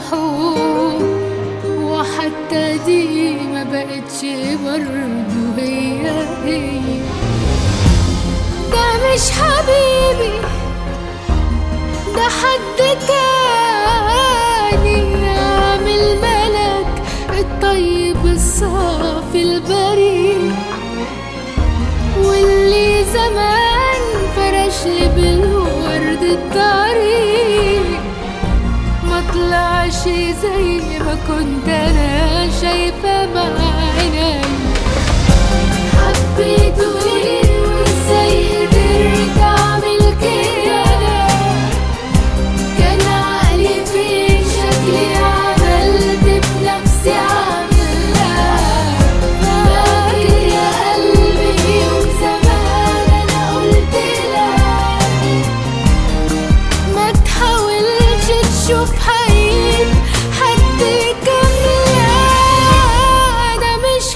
حب وحتى دي ما بقتش برضه هي هي ده مش حبيبي ده حد تاني عامل ملك الطيب الصافي البريء واللي زمان فرش لي بالورد الطريق ما طلعش زي ما كنت انا شايفه بعيني حبيته ليه وازاي قدرت اعمل كده كان عقلي فين شكلي عملت في نفسي عاملة فاكر يا قلبي يوم زمان انا قلت لك ما تحاولش تشوف حقيقة حد كاملة ده مش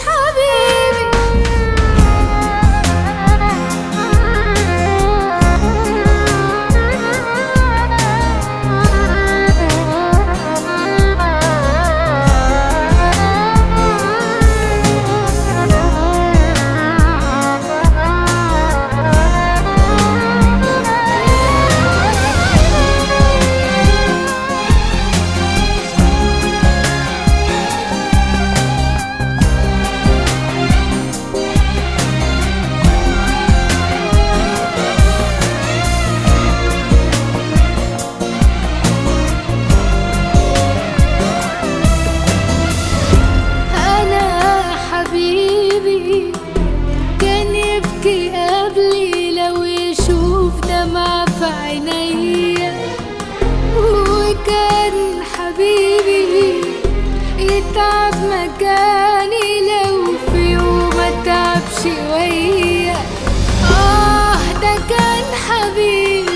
أنا حبيبي كان يبكي قبلي لو يشوف دمعة في عينيا وكان حبيبي يتعب مكاني لو في يوم اتعب شوية آه ده كان حبيبي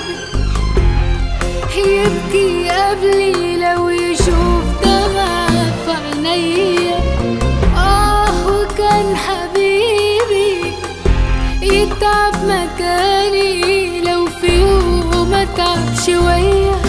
يبكي قبلي لو يشوف دمعة في عينيا آه وكان حبيبي يتعب مكاني لو في يوم أتعب شوية